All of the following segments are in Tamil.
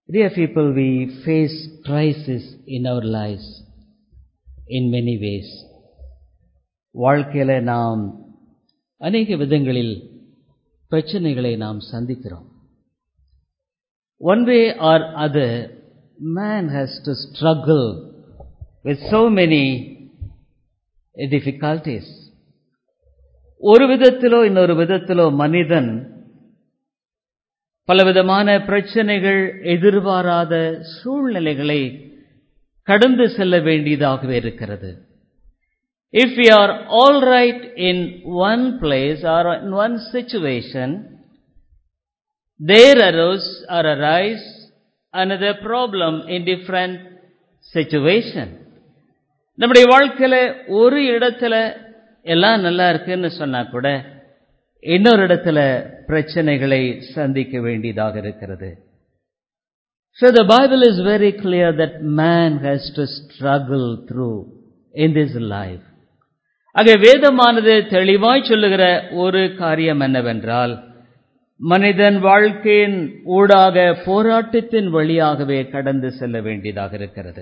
Dear people, we face crisis in our lives in many ways. வாழ்க்கையில நாம் அநேக விதங்களில் பிரச்சனைகளை நாம் சந்திக்கிறோம் One way or other, man has to struggle with so many difficulties. ஒரு விதத்திலோ இன்னொரு விதத்திலோ மனிதன் பலவிதமான பிரச்சனைகள் எதிர்பாராத சூழ்நிலைகளை கடந்து செல்ல வேண்டியதாகவே இருக்கிறது If we are all right in one place or in one situation, there arose or arise another problem in different situation. நம்முடைய வாழ்க்கையில ஒரு இடத்துல எல்லாம் நல்லா இருக்குன்னு சொன்னா கூட இன்னொரு இடத்துல பிரச்சனைகளை சந்திக்க வேண்டியதாக இருக்கிறது So the Bible is very clear that man has to struggle through in this life. ஆக வேதமானது தெளிவாய் சொல்லுகிற ஒரு காரியம் என்னவென்றால் மனிதன் வாழ்க்கையின் ஊடாக போராட்டத்தின் வழியாகவே கடந்து செல்ல வேண்டியதாக இருக்கிறது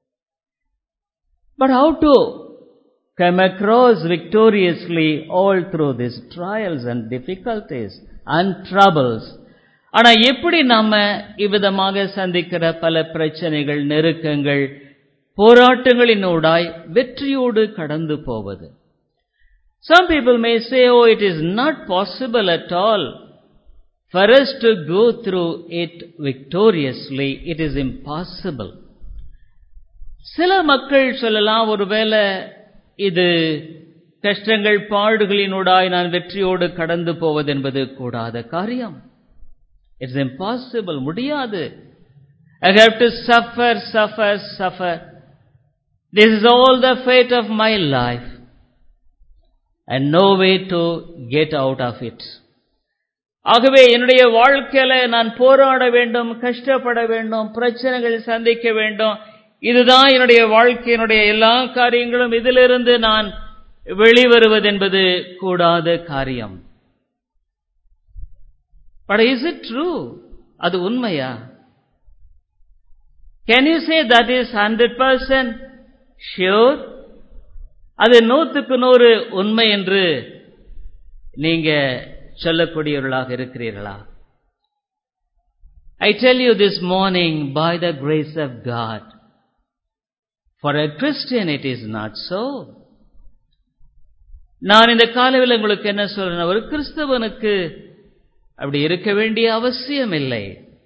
But how to come across victoriously all through these trials and difficulties and troubles. ஆனா எப்படி நாம இவ்விதமாக சந்திக்கிற பல பிரச்சனைகள் நெருக்கங்கள் போராட்டங்களினூடாய் வெற்றியோடு கடந்து போவது Some people may say, oh, it is not possible at all for us to go through it victoriously. It is impossible. சில மக்கள் சொல்லலாம் ஒருவேளை இது கஷ்டங்கள் பாடுகளினூடாய் நான் வெற்றியோடு கடந்து போவது என்பது கூடாத காரியம் இட்ஸ் இம்பாசிபிள் முடியாது I have to suffer suffer suffer this is all the fate of my life and no way to get out of it ஆகவே என்னுடைய வாழ்க்கையில நான் போராட வேண்டும் கஷ்டப்பட வேண்டும் பிரச்சனைகள் சந்திக்க வேண்டும் இதுதான் என்னுடைய வாழ்க்கையினுடைய எல்லா காரியங்களும் இதிலிருந்து நான் வெளிவருவது என்பது கூடாத காரியம் பட் இஸ் இட் ட்ரூ அது உண்மையா can you say that is hundred percent sure அது நூற்றுக்கு நூறு உண்மை என்று நீங்க சொல்லக்கூடியவர்களாக இருக்கிறீர்களா I tell you this morning, by the grace of God, For a Christian it is not so. நான் இந்த காலவில் உங்களுக்கு என்ன சொல்றேன் ஒரு கிறிஸ்தவனுக்கு அப்படி இருக்க வேண்டிய அவசியம் இல்லை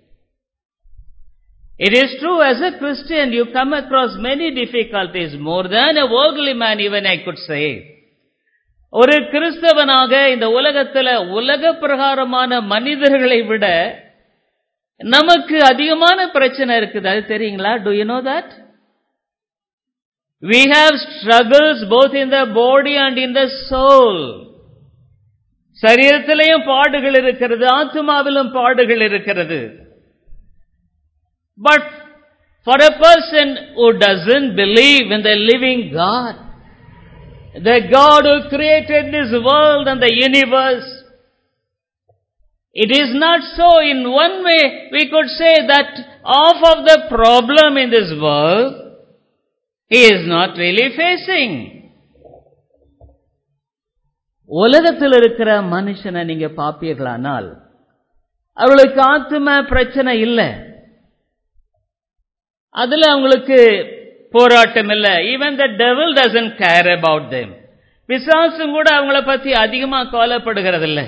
It is true as a Christian you come across many difficulties more than a worldly man even I could say. ஒரு கிறிஸ்தவனாக இந்த உலகத்துல உலக பிரகாரமான மனிதர்களை விட நமக்கு அதிகமான பிரச்சனை இருக்குது அது தெரியுங்களா do you know that We have struggles both in the body and in the soul. சரீரத்திலையும் பாடுகள் இருக்கிறது ஆத்மாவிலும் பாடுகள் இருக்கிறது but for a person who doesn't believe in the living God, the God who created this world and the universe, it is not so. In one way, we could say that half of the problem in this world he is not really facing. உலகத்தில் இருக்கிற மனுஷனை நீங்க பாப்பீர்களானால் அவளுக்கு ஆத்ம பிரச்சனை இல்லை அதுல அவங்களுக்கு போராட்டம் இல்லை even the devil doesn't care about them பிசாசும் கூட அவங்கள பத்தி அதிகமா கவலைப்படுகிறது இல்லை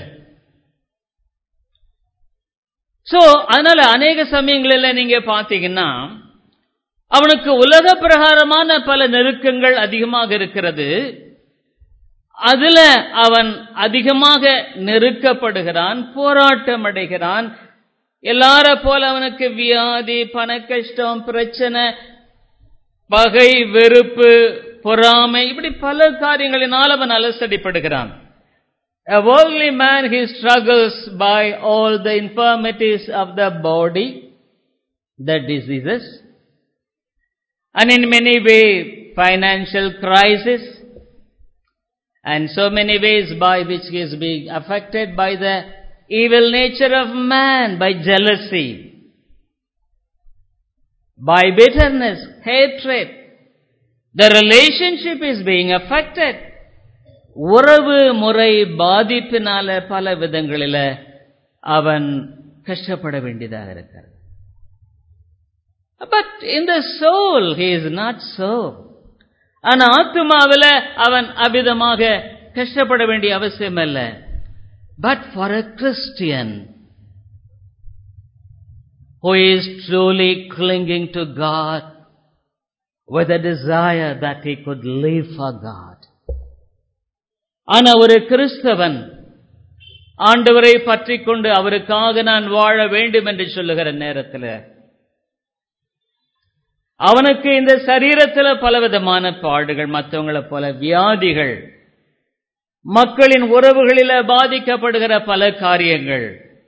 சோ அதனால அநேக சமயங்களில் நீங்க பாத்தீங்கன்னா அவனுக்கு உலக பிரகாரமான பல நெருக்கங்கள் அதிகமாக இருக்கிறது அதுல அவன் அதிகமாக நெருக்கப்படுகிறான் போராட்டம் அடைகிறான் எல்லார போல அவனுக்கு வியாதி பண கஷ்டம் பிரச்சனை பகை வெறுப்பு பொறாமை இப்படி பல காரியங்களினால் அவன் அலசடிப்படுகிறான் A worldly man, he struggles by all the infirmities of the body, the diseases, and in many ways financial crisis and so many ways by which he is being affected by the evil nature of man by jealousy by bitterness, hatred. The relationship is being affected. உறவு முறை பாதிப்பினால பல விதங்களில அவன் கஷ்டப்பட வேண்டியதாக இருக்கிறது பட் இந்த soul he is not so ஆனா ஆத்மாவில் அவன் அபிதமாக கஷ்டப்பட வேண்டிய அவசியம் அல்ல but for a Christian who is truly clinging to God with a desire that he could live for God. ஆனா ஒரு கிறிஸ்தவன் ஆண்டவரை பற்றி கொண்டு அவருக்காக நான் வாழ வேண்டும் என்று சொல்லுகிற நேரத்தில் அவனுக்கு இந்த சரீரத்தில் பலவிதமான பாடுகள் மற்றவங்களை போல வியாதிகள் மக்களின் உறவுகளில பாதிக்கப்படுகிற பல காரியங்கள்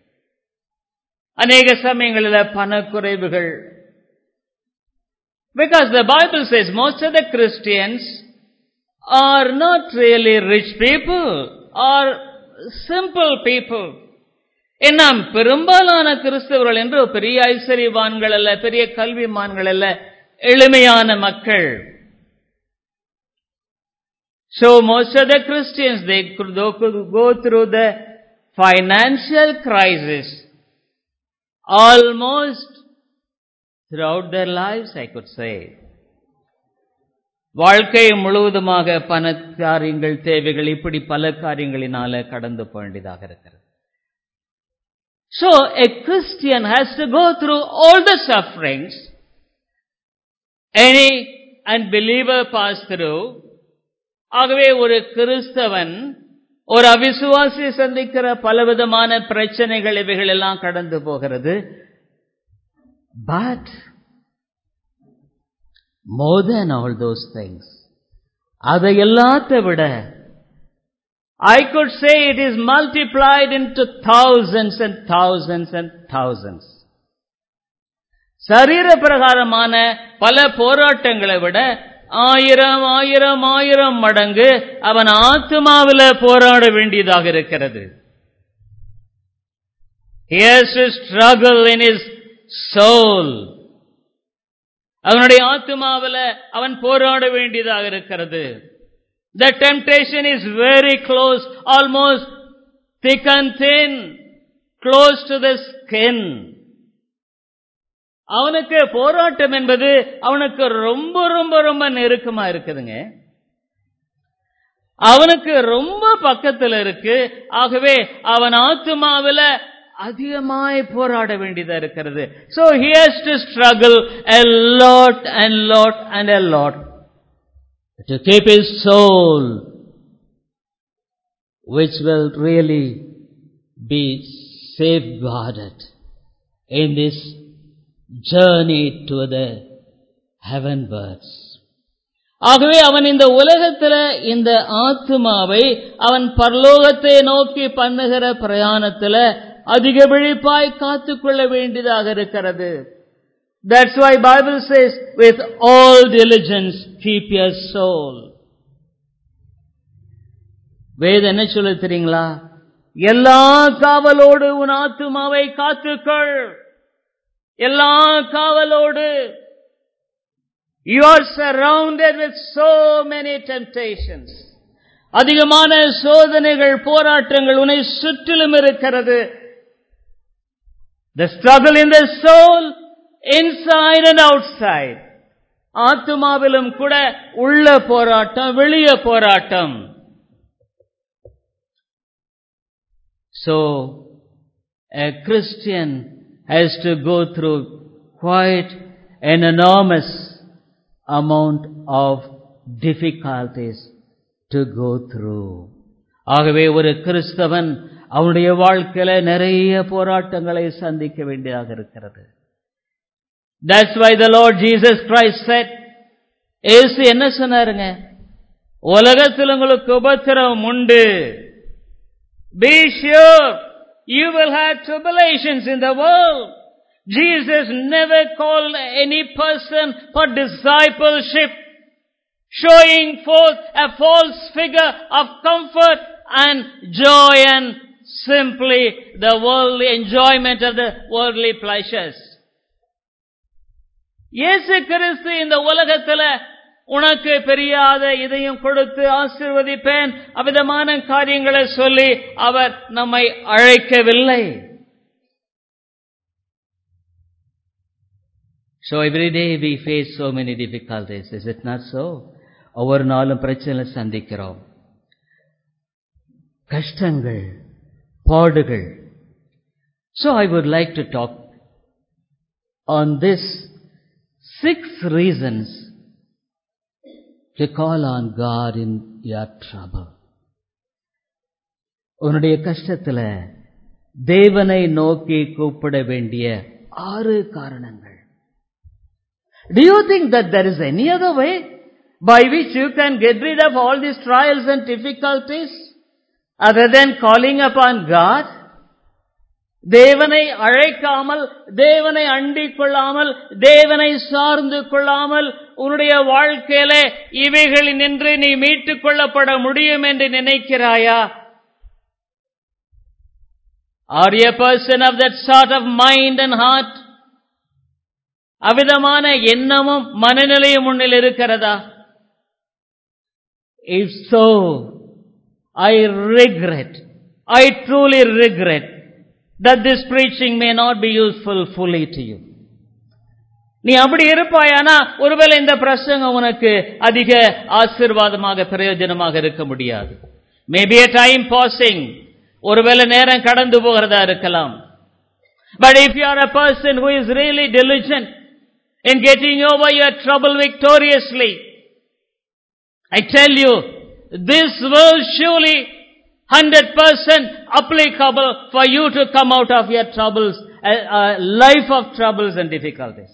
அநேக சமயங்களில் பணக்குறைவுகள் Because the Bible says most of the Christians are not really rich people, are simple people. நாம் பெரும்பாலான கிறிஸ்தவர்கள் என்று பெரிய ஐஸ்வர்யவான்கள் அல்ல பெரிய கல்விமான்கள் அல்ல எளிமையான மக்கள் So most of the Christians, they could go through the financial crisis almost throughout their lives, I could say. வாழ்க்கை முழுவதுமாக பண காரியங்கள் தேவைகள் இப்படி பல காரியங்களினால கடந்து போக வேண்டியதாக இருக்கிறது So a Christian has to go through all the sufferings any unbeliever pass through. ஆகவே ஒரு கிறிஸ்தவன் ஒரு அவிசுவாசி சந்திக்கிற பலவிதமான பிரச்சனைகள் இவைகள் எல்லாம் கடந்து போகிறது but more than all those things அதை எல்லாத்தை விட I could say it is multiplied into thousands and thousands and thousands சரீர பிரகாரமான பல போராட்டங்களை விட ஆயிரம் ஆயிரம் ஆயிரம் மடங்கு அவன் ஆத்மாவில போராட வேண்டியதாக இருக்கிறது He has to struggle in his soul. அவனுடைய ஆத்மாவில அவன் போராட வேண்டியதாக இருக்கிறது The temptation is very close, almost thick and thin, close to the skin. அவனுக்கு போராட்டம் என்பது அவனுக்கு ரொம்ப ரொம்ப ரொம்ப நெருக்கமா இருக்குதுங்க அவனுக்கு ரொம்ப பக்கத்தில் இருக்கு ஆகவே அவன் ஆத்மாவில அதிகமாய் போராட வேண்டியதா இருக்கிறது so he has to struggle a lot and lot and a lot to keep his soul which will really be safeguarded in this journey to the heavenwards. ஆகவே அவன் இந்த உலகத்தில் இந்த ஆத்மாவை அவன் பரலோகத்தை நோக்கி பண்ணுகிற பிரயாணத்தில் அதிக விழிப்பாய் காத்துக்கொள்ள வேண்டியதாக இருக்கிறது That's why Bible says, with all diligence keep your soul. வேத என்ன சொல்ல தெரியுங்களா எல்லா காவலோடு உன் ஆத்துமாவை காத்துக்கள் எல்லா காவலோடு you are surrounded with so many temptations அதிகமான சோதனைகள் போராட்டங்கள் உன்னை சுற்றிலும் இருக்கிறது the struggle in the soul inside and outside ஆத்மாவிலும் கூட உள்ள போராட்டம் வெளிய போராட்டம் So, a Christian has to go through quite an enormous amount of difficulties to go through. ஆகவே ஒரு கிறிஸ்தவன் அவனுடைய வாழ்க்கையில நிறைய போராட்டங்களை சந்திக்க வேண்டியதாக இருக்கிறது That's why the Lord Jesus Christ said, ஏசு என்ன சொன்னாருங்க உலகத்தில் உங்களுக்கு உபத்திரம் உண்டு Be sure you will have tribulations in the world. Jesus never called any person for discipleship, showing forth a false figure of comfort and joy and simply the worldly enjoyment of the worldly pleasures. இயேசு கிறிஸ்து இந்த உலகத்துல உனக்கு பெரியாத இதையும் கொடுத்து ஆசிர்வதிப்பேன் அவ்விதமான காரியங்களை சொல்லி அவர் நம்மை அழைக்கவில்லை So every day we face so many difficulties, is it not so? ஒவ்வொரு நாளும் பிரச்சனை சந்திக்கிறோம் கஷ்டங்கள் பாடுகள் So I would like to talk on this six reasons to call on God in your trouble. உன்னுடைய கஷ்டத்துல தேவனை நோக்கி கூப்பிட வேண்டிய ஆறு காரணங்கள் Do you think that there is any other way by which you can get rid of all these trials and difficulties other than calling upon God? தேவனை அழைக்காமல் தேவனை அண்டிக் கொள்ளாமல் தேவனை சார்ந்து கொள்ளாமல் உன்னுடைய வாழ்க்கையில இவைகளில் நின்று நீ மீட்டுக் கொள்ளப்பட முடியும் என்று நினைக்கிறாயா Are you a person of that sort of mind and heart? அவிதமான எண்ணமும் மனநிலையும் உன்னில் இருக்கிறதா If so, I regret, I truly regret that this preaching may not be useful fully to you. நீ அப்படி இருப்பாயானா ஒருவேளை இந்த பிரசங்கம் உனக்கு அதிக ஆசிர்வாதமாக பிரயோஜனமாக இருக்க முடியாது மேபி a டைம் பாசிங் ஒருவேளை நேரம் கடந்து போகிறதா இருக்கலாம் but if you are a person who is really diligent in getting over your trouble victoriously I tell you, this will surely 100% applicable for you to come out of your troubles, a, a life of troubles and difficulties.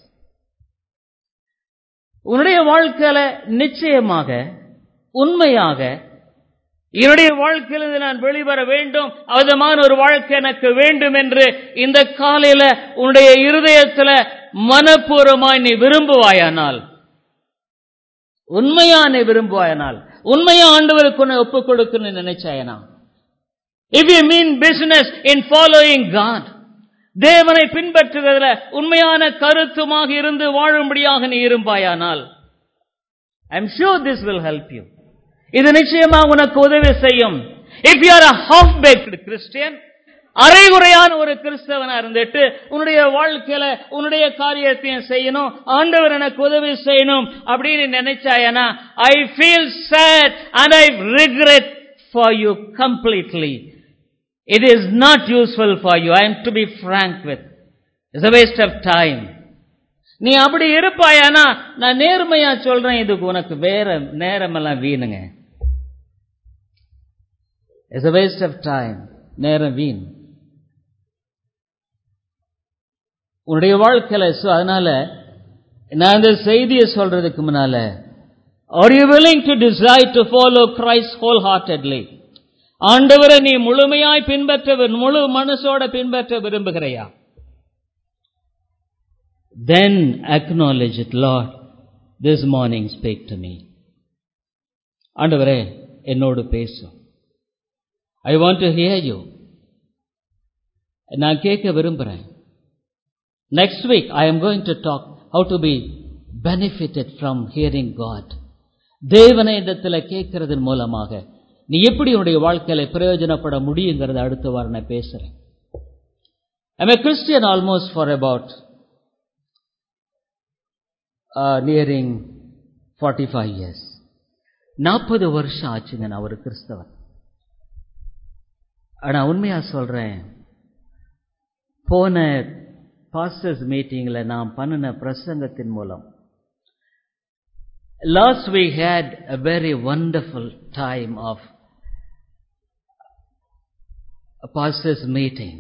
உன்னுடைய வாழ்க்கையில நிச்சயமாக உண்மையாக என்னுடைய வாழ்க்கையிலிருந்து நான் வெளிவர வேண்டும் அவதமான ஒரு வாழ்க்கை எனக்கு வேண்டும் என்று இந்த காலையில உன்னுடைய இருதயத்துல மனப்பூர்வமாய் நீ விரும்புவாயானால் உண்மையா நீ விரும்புவாயனால் உண்மையா ஆண்டவருக்கு உன்னை ஒப்புக் கொடுக்கணும்னு நினைச்சாயனா if you mean business in following God தேவனை பின்பற்றுவதில் உண்மையான கருத்துமாக இருந்து வாழும்படியாக நீ இருப்பாயானால் I am sure this will help you இது நிச்சயமாக உனக்கு உதவி செய்யும் if you are a half baked Christian அரைகுறையான ஒரு கிறிஸ்தவனா இருந்துட்டு உன்னுடைய வாழ்க்கையில உன்னுடைய காரியத்தையும் செய்யணும் ஆண்டவர் எனக்கு உதவி செய்யணும் அப்படின்னு நினைச்சாயனா I feel sad and I regret for you completely it is not useful for you I am to be frank with it's a waste of time நீ அப்படி இருப்பாயானா நான் நேர்மையா சொல்றேன் இதுக்கு உனக்கு வேற நேரமெல்லாம் வீணுங்க it's a waste of time நேரம் வீண் உன்னுடைய வாழ்க்கையில so அதனால நான் இந்த செய்தியை சொல்றதுக்கு முன்னால are you willing to decide to follow Christ wholeheartedly ஆண்டவரை நீ முழுமையாய் பின்பற்ற விரு- முழு மனசோட பின்பற்ற விரும்புகிறையா then acknowledge it lord this morning speak to me ஆண்டவரே என்னோடு பேசும் I want to hear you நான் கேட்க விரும்புகிறேன் next week I am going to talk how to be benefitted from hearing God தேவனை இடத்துல கேட்கறதன் மூலமாக நீ எப்படி உன்னுடைய வாழ்க்கையில பிரயோஜனப்பட முடியுங்கிறத அடுத்த வாரம் நான் பேசுறேன் I'm a Christian almost for about nearing forty five years நாற்பது வருஷம் ஆச்சுங்க நான் ஒரு கிறிஸ்தவன் ஆனா உண்மையா சொல்றேன் போன பாஸ்டர்ஸ் மீட்டிங்ல நான் பண்ணின பிரசங்கத்தின் மூலம் last we had a very wonderful time of a pastor's meeting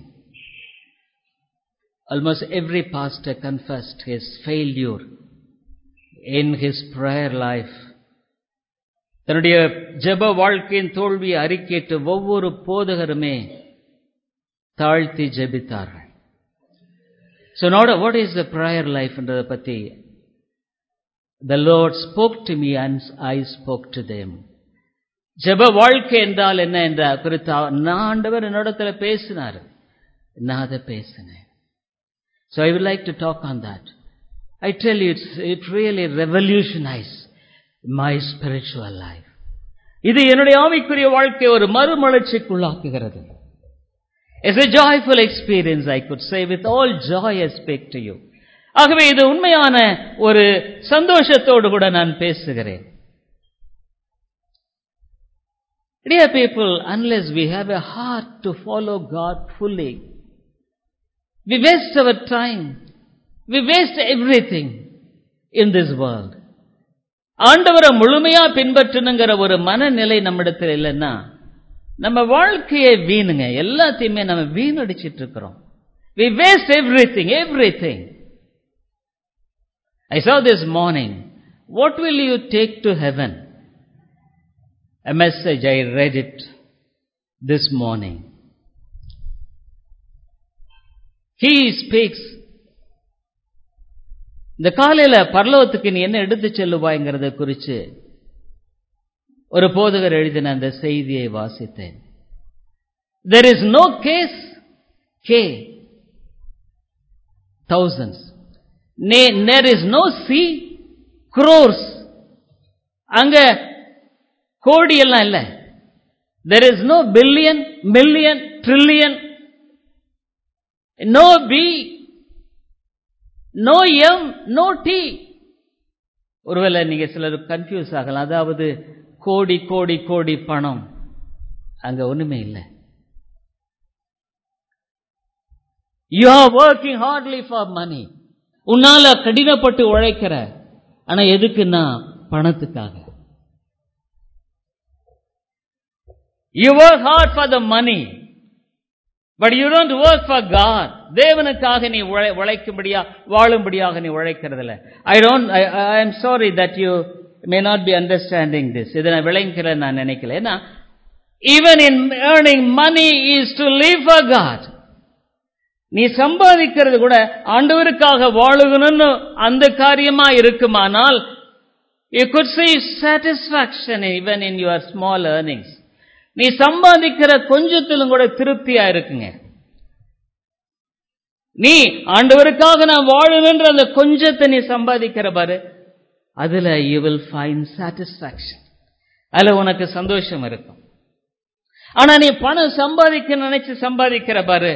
almost every pastor confessed his failure in his prayer life தன்னுடைய ஜெப வாழ்க்கையின் தோல்வியை அறிக்கையிட்டு ஒவ்வொரு போதகருமே தாழ்த்தி ஜெபித்தார்கள் So now what is the prayer life என்றதை பத்தி The Lord spoke to me and I spoke to them. ஜெப வாழ்க்கை என்றால் என்ன என்ற குறித்து நான் ஆண்டவர் என்னிடத்துல பேசினார் நான் அதை பேசினேன் So I would like to talk on that. I tell you, it's, it really revolutionized my spiritual life. இது என்னுடைய ஆவிக்குரிய வாழ்க்கை ஒரு மறுமலர்ச்சிக்குள்ளாக்குகிறது It's a joyful experience, I could say, with all joy I speak to you. ஆகவே இது உண்மையான ஒரு சந்தோஷத்தோடு கூட நான் பேசுகிறேன் Dear people, unless we have a heart to follow God fully, we waste our time. We waste everything in this world. ஆண்டவரை முழுமையா பின்பற்றணுங்கிற ஒரு மனநிலை நம்மிடத்தில் இல்லைன்னா நம்ம வாழ்க்கையை வீணுங்க எல்லாத்தையுமே நம்ம வீணடிச்சிட்டு இருக்கிறோம் we waste everything everything i saw this morning what will you take to heaven a message i read it this morning he speaks இந்த காலையில பரலோகத்துக்கு நீ என்ன எடுத்து செல்லுவாய்ங்கிறத குறித்து ஒரு போதகர் எழுதின அந்த செய்தியை வாசித்தேன் there is no Ks K thousands there is no C crores அங்க கோடி எல்லாம் இல்ல there is no billion million trillion no B no M no T ஒருவேளை நீங்க சிலர் கன்ஃபியூஸ் ஆகலாம் அதாவது கோடி கோடி கோடி பணம் அங்க ஒண்ணுமே இல்லை you are working hardly for money உன்னால கடினப்பட்டு உழைக்கிற ஆனா எதுக்குன்னா பணத்துக்காக you work hard for the money but you don't work for God தேவனுக்காக நீ உழைக்கும்படியா வாழும்படியாக நீ உழைக்கிறதில்ல I don't I am sorry that you may not be understanding this இதை நான் விளங்கிறேன் நான் நினைக்கல ஏன்னா even in earning money is to live for God நீ சம்பாதிக்கிறது கூட ஆண்டவருக்காக வாழுகணும்னு அந்த காரியமா இருக்குமானால் you good see satisfaction even in your small earnings நீ சம்பாதிக்கிற கொஞ்சத்திலும் கூட திருப்தியா இருக்குங்க நீ ஆண்டவருக்காக நான் வாழணுன்ற அந்த கொஞ்சத்தை நீ சம்பாதிக்கிற பாரு அதுல யூ வில் ஃபைன் சாட்டிஸ்பாக்சன் அதுல உனக்கு சந்தோஷம் இருக்கும் ஆனா நீ பணம் சம்பாதிக்க நினைச்சு சம்பாதிக்கிற பாரு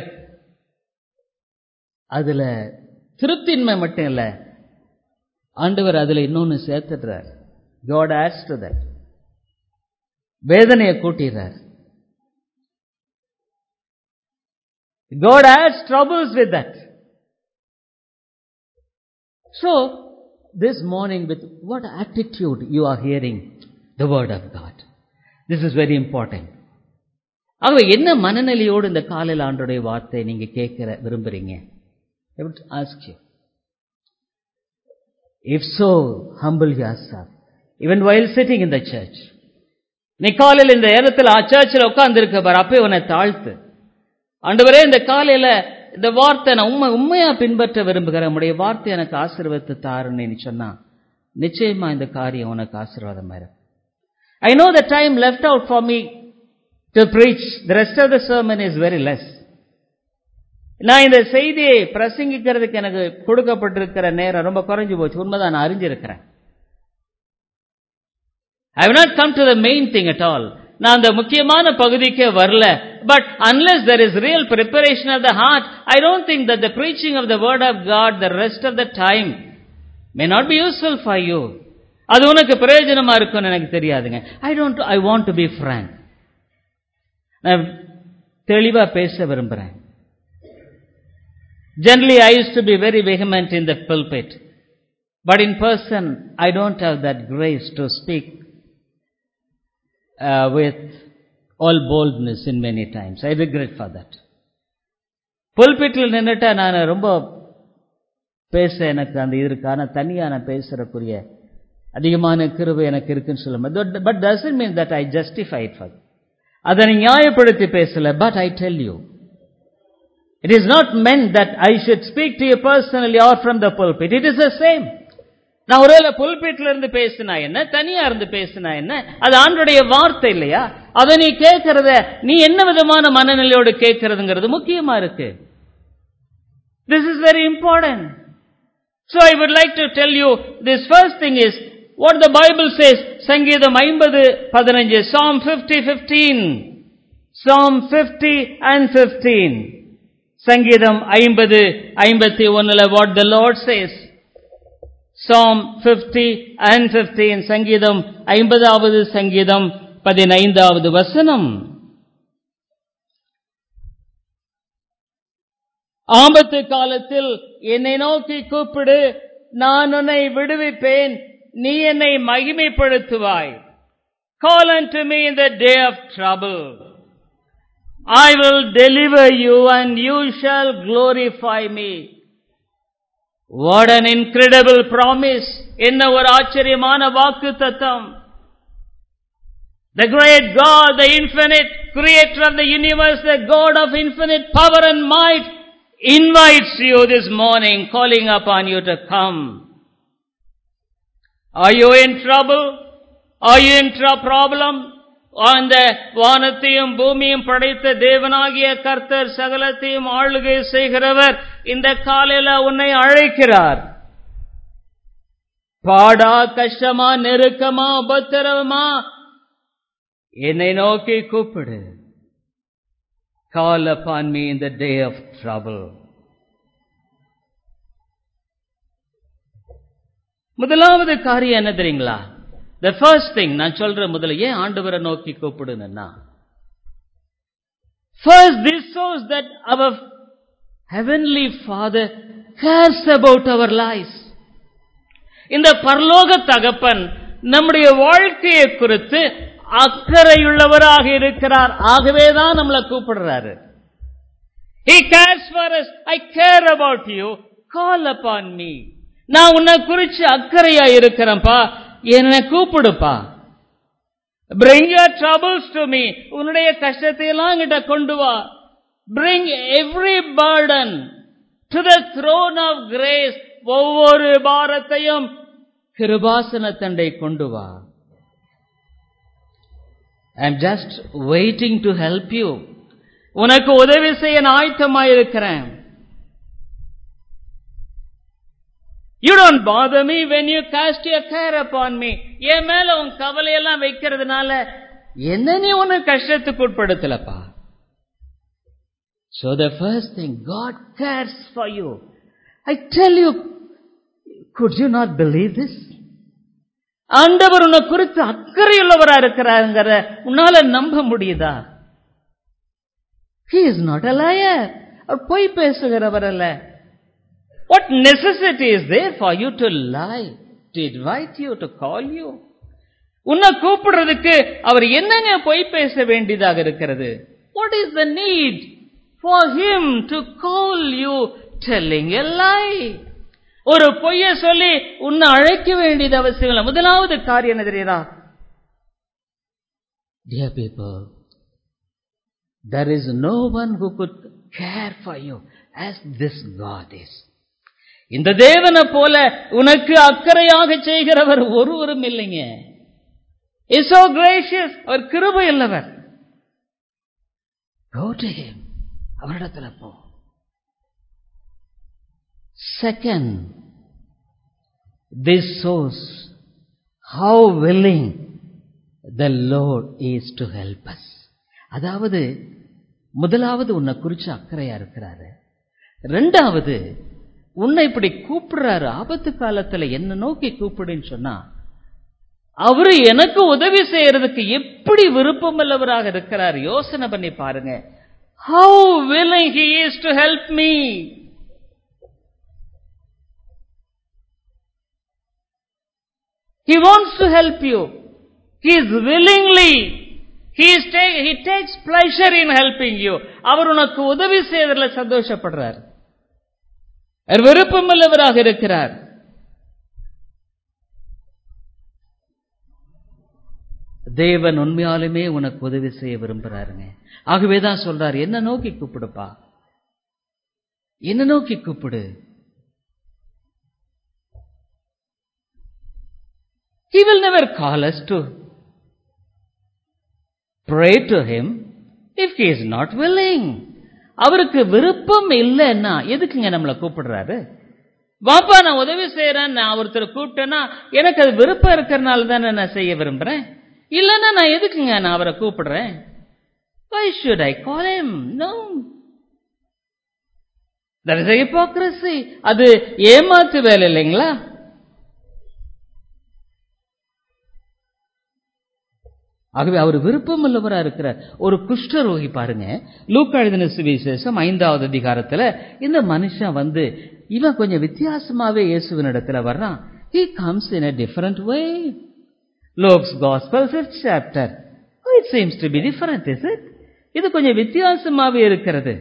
அதுல திருப்தின்மை மட்டும் இல்ல ஆண்டவர் அதுல இன்னொன்னு சேர்த்துடுறார் காட் ஆட்ஸ் டு தட் வேதனையை கூட்டிடுறார் God adds troubles with that. So, this morning, with what attitude you are hearing the word of God. This is very important. ஆகவே என்ன மனநிலையோடு இந்த காலையில் ஆண்டுடைய வார்த்தை நீங்க கேட்கிற விரும்புறீங்க ask you if so humble yourself even while sitting in the church நீ காலையில் இந்த இடத்துல சர்ச்சில் உட்கார்ந்து இருக்க பாரு அப்பே உன்னை தாழ்த்து ஆண்டவரே இந்த காலையில இந்த வார்த்தை நான் உண்மை உண்மையா பின்பற்ற விரும்புகிறேன் உடைய வார்த்தை எனக்கு ஆசீர்வத்து தாருன்னு நீ சொன்னா நிச்சயமா இந்த காரியம் உனக்கு ஆசீர்வாதம் இருக்கும் I know the time left out for me to preach the rest of the sermon is very less நான் இந்த செய்தியை பிரசங்கிக்கிறதுக்கு எனக்கு கொடுக்கப்பட்டிருக்கிற நேரம் ரொம்ப குறைஞ்சு போச்சு உண்மைதான் நான் அறிஞ்சிருக்கிறேன் I not come to the main thing at all நான் அந்த முக்கியமான பகுதிக்கே வரல but unless there is real preparation of the heart I don't think that the preaching of the word of God the rest of the time may not be useful for you அது உனக்கு பிரயோஜனமா இருக்கும்னு எனக்கு தெரியாதுங்க I don't I want to be frank நான் தெளிவா பேச விரும்புறேன் generally I use to be very vehement in the pulpit but in person I don't have that grace to speak uh, with all boldness in many times. I regret for that. புல்பிட்டில் நின்றுட்டா நான் ரொம்ப பேச எனக்கு அந்த இதற்கான தனியாக நான் பேசுறக்குரிய அதிகமான கிருபை எனக்கு இருக்குன்னு சொல்ல but doesn't mean that I justified for அதை நியாயப்படுத்தி பேசல but I tell you it is not meant that I should speak to you personally or from the pulpit it is the same நான் ஒருவேளை புல்பீட்ல இருந்து பேசினா என்ன தனியா இருந்து பேசினா என்ன அது ஆண்டுடைய வார்த்தை இல்லையா அதை நீ கேட்கறத நீ என்ன விதமான மனநிலையோடு கேட்கறதுங்கிறது முக்கியமா இருக்கு this is very important So I would like to tell you, this first thing is, what the Bible says, சங்கீதம் ஐம்பது பதினஞ்சு Psalm 50, 15. Psalm 50 and 15. சங்கீதம் ஐம்பது ஐம்பத்தி ஒன்னுல what the Lord says. Psalm 50 and 15. சங்கீதம் ஐம்பதாவது சங்கீதம் பதினைந்தாவது வசனம் ஆபத்து காலத்தில் என்னை நோக்கி கூப்பிடு நான் உன்னை விடுவிப்பேன் நீ என்னை மகிமைப்படுத்துவாய் Call unto me in the day of trouble. I will deliver you and you shall glorify me. What an incredible promise. என்ன ஒரு ஆச்சரியமான வாக்கு தத்தம் The great God, the infinite creator of the universe, the God of infinite power and might, invites you this morning, calling upon you to come. Are you in trouble? Are you in a problem? அந்த வானத்தையும் பூமியும் படைத்த தேவனாகிய கர்த்தர் சகலத்தையும் ஆளுகை செய்கிறவர் இந்த காலையில உன்னை அழைக்கிறார் பாடா கஷ்டமா நெருக்கமா உபத்திரவமா என்னை நோக்கி கூப்பிடு call upon me in the day of trouble முதலாவது காரியம் என்ன தெரியுங்களா த ஃபர்ஸ்ட் திங் நான் சொல்ற முதல்ல ஏன் ஆண்டவரை நோக்கி கூப்பிடுனா first this shows that our heavenly father cares about our lives இந்த பரலோக தகப்பன் நம்முடைய வாழ்க்கையை குறித்து அக்கறையுள்ளவராக இருக்கிறார் ஆகவேதான் நம்மளை கூப்பிடுறாரு He cares for us. I care about you. Call upon me. நான் உன்னை குறிச்சு அக்கறையா இருக்கிறேன்ப்பா என்னை கூப்பிடுப்பா Bring your troubles to me. உன்னுடைய கஷ்டத்தை எல்லாம் கிட்ட கொண்டு வா Bring every burden to the throne of grace. ஒவ்வொரு பாரத்தையும் கிருபாசன தண்டை கொண்டு வா I am just waiting to help you. உனக்கு உதவி செய்ய நான் ஆயத்தமாயிருக்கிறேன் You don't bother me when you cast your care upon me. என் மேல உன் கவலையெல்லாம் வைக்கிறதுனால என்ன நீ உன்னை கஷ்டத்துக்கு உட்படுத்தலப்பா So the first thing, God cares for you. I tell you, could you not believe this? ஆண்டவர் உன்னை குறித்து அக்கறையுள்ளவரா இருக்கிறாருங்கிற உன்னால நம்ப முடியுதா He is not a liar. அவர் பொய் பேசுகிறவர் அல்ல What necessity is there for you to lie, to invite you, to call you? உன்னை கூப்பிடுறதுக்கு அவர் என்னங்க பொய் பேச வேண்டியதாக இருக்கிறது What is the need for him to call you telling a lie? ஒரு பொய்ய சொல்லி உன்னை அழைக்க வேண்டியது அவசியம் இல்லை முதலாவது காரியம் என்ன தெரியுதா Dear people, there is no one who could care for you as this God is. இந்த தேவனை போல உனக்கு அக்கறையாக செய்கிறவர் ஒருவரும் இல்லைங்க இஸ் so gracious அவர் கிருபை இல்லவர் go to him அவரிடத்துல போ second this shows how willing the lord is to help us அதாவது முதலாவது உன்னை குறிச்சு அக்கறையா இருக்கிறாரு ரெண்டாவது உன்னை இப்படி கூப்பிடுறாரு ஆபத்து காலத்துல என்ன நோக்கி கூப்பிடுன்னு சொன்னா அவரு எனக்கு உதவி செய்யறதுக்கு எப்படி விருப்பம் உள்ளவராக இருக்கிறார் யோசனை பண்ணி பாருங்க how willing he is to help me he wants to help you he is willingly he is take, he takes pleasure in helping you அவர் உனக்கு உதவி செய்வதில் சந்தோஷப்படுறார் அவர் விருப்பமுள்ளவராக இருக்கிறார் தேவன் உண்மையாலுமே உனக்கு உதவி செய்ய விரும்புறாருங்க ஆகவேதான் சொல்றாரு என்ன நோக்கி கூப்பிடுப்பா என்ன நோக்கி கூப்பிடு He will never call us to pray to him if he is not willing. அவருக்கு விருப்பம் இல்லைன்னா எதுக்குங்க நம்மளை கூப்பிடுறாரு வாப்பா நான் உதவி செய்யறேன் நான் ஒருத்தர் கூப்பிட்டேன்னா எனக்கு அது விருப்பம் இருக்கிறனால தானே நான் செய்ய விரும்புறேன் இல்லைன்னா நான் எதுக்குங்க நான் அவரை கூப்பிடுறேன் Why should I call him? No. That is a hypocrisy. அது ஏமாத்து வேலை இல்லைங்களா ஆகவே அவர் விருப்பம் உள்ளவரா இருக்கிறார் ஒரு குஷ்டரோகி பாருங்க லூக்கா எழுதின சுவிசேஷம் ஐந்தாவது அதிகாரத்துல இந்த மனுஷன் வந்து இவன் கொஞ்சம் வித்தியாசமாவே இயேசுவின் இடத்துல வர்றான் he comes in a different way Luke's gospel fifth chapter oh, it seems to be different is it இது கொஞ்சம் வித்தியாசமாவே இருக்கிறது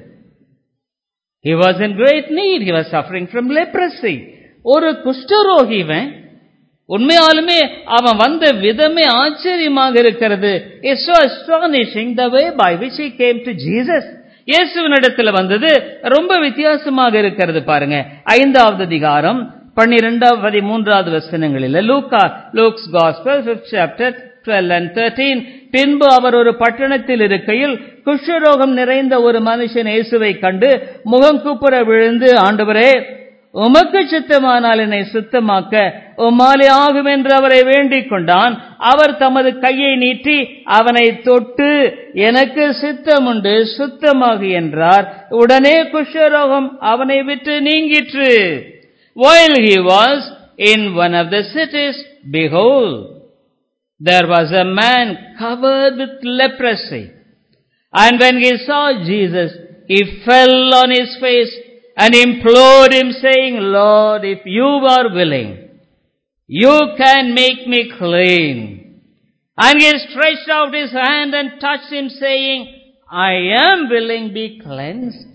he was in great need he was suffering from leprosy ஒரு குஷ்டரோகி இவன் உண்மையாலுமே அவன் வந்த விதமே ஆச்சரியமாக இருக்கிறது it's so astonishing the way by which he came to Jesus இயேசுவினிடத்துல வந்தது ரொம்ப வித்தியாசமாக இருக்கிறது பாருங்க ஐந்தாவது அதிகாரம் பன்னிரெண்டாவது பதிமூன்றாவது வசனங்களில் லூக்கா Luke's gospel fifth chapter twelve and thirteen பின்பு அவர் ஒரு பட்டணத்தில் இருக்கையில் குஷ்டரோகம் நிறைந்த ஒரு மனுஷன் இயேசுவை கண்டு முகங்குப்புற விழுந்து ஆண்டவரே உமக்கு சித்தமானால் என்னை சுத்தமாக்க உம்மாலே ஆகும் என்று அவரை வேண்டிக் கொண்டான் அவர் தமது கையை நீட்டி அவனை தொட்டு எனக்கு சித்தமுண்டு சுத்தமாகு என்றார் உடனே குஷ்டரோகம் அவனை விட்டு நீங்கிற்று while he was in one of the cities behold there was a man covered with leprosy and when he saw jesus he fell on his face and implored him saying, Lord, if you are willing, you can make me clean. And he stretched out his hand and touched him saying, I am willing, be cleansed.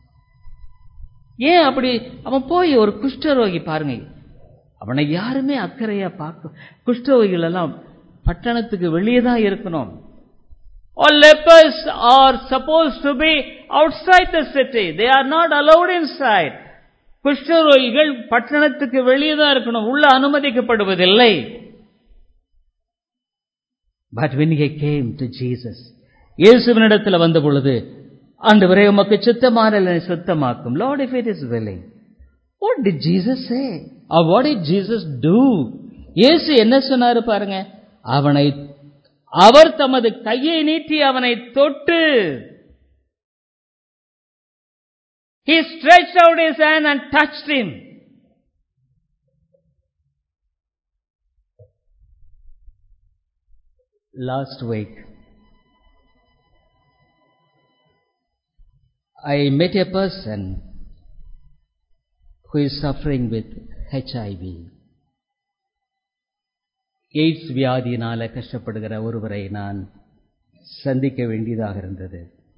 ஏன் அப்படி அவன் போய் ஒரு குஷ்டரோகி பாருங்க அவனை யாருமே அக்கறையா பார்க்க குஷ்டரோகிகள் எல்லாம் பட்டணத்துக்கு வெளியே தான் இருக்கணும் All lepers are supposed to be outside the city. They are not allowed inside. குஷ்டரோகிகள் பட்டணத்துக்கு வெளியே தான் இருக்கணும் உள்ள அனுமதிக்கப்படுவதில்லை but when he came to Jesus இயேசுவினிடத்தில் வந்த பொழுது ஆண்டவரே உமக்கு சித்தமான என்னை சுத்தமாக்கும் Lord if it is willing what did Jesus say or what did Jesus do இயேசு என்ன சொன்னாரு பாருங்க அவனை அவர் தமது கையை நீட்டி அவனை தொட்டு He stretched out his hand and touched him. Last week, I met a person who is suffering with HIV. AIDS வியாதியினால கஷ்டப்படுகிற ஒருவரை நான் சந்திக்க வேண்டியதாக இருந்தது